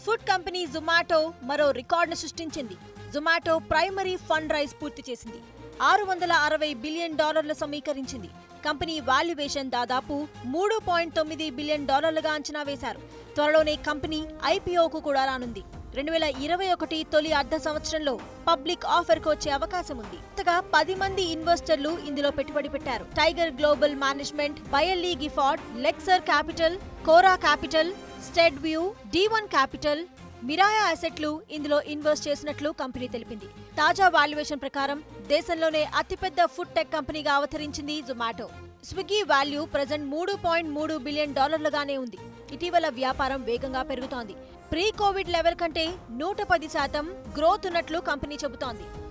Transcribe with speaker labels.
Speaker 1: food company Zomato మరో రికార్డును సృష్టించింది జొమాటో ప్రైమరీ ఫండ్ రైజ్ పూర్తి చేసింది ఆరు వందల అరవై బిలియన్ డాలర్లు సమీకరించింది కంపెనీ వాల్యుయేషన్ దాదాపు మూడు పాయింట్ తొమ్మిది బిలియన్ డాలర్లుగా అంచనా వేశారు త్వరలోనే కంపెనీ ఐపీఓకు కూడా రానుంది రెండు వేల ఇరవై ఒకటి తొలి అర్ధ సంవత్సరంలో పబ్లిక్ ఆఫర్ కు వచ్చే అవకాశం ఉంది కొత్తగా పది మంది ఇన్వెస్టర్లు ఇందులో పెట్టుబడి పెట్టారు Tiger Global Management Baillie Gifford Lexer Capital Kora Capital Steadview D one Capital Mirae అసెట్లు ఇందులో ఇన్వెస్ట్ చేసినట్లు కంపెనీ తెలిపింది తాజా వాల్యుయేషన్ ప్రకారం దేశంలోనే అతిపెద్ద ఫుడ్ టెక్ కంపెనీగా అవతరించింది జొమాటో స్విగ్గీ వాల్యూ ప్రజెంట్ మూడు పాయింట్ మూడు బిలియన్ డాలర్లుగానే ఉంది ఇటీవల వ్యాపారం వేగంగా పెరుగుతోంది ప్రీ కోవిడ్ లెవెల్ కంటే నూట పది శాతం గ్రోత్ ఉన్నట్లు కంపెనీ చెబుతోంది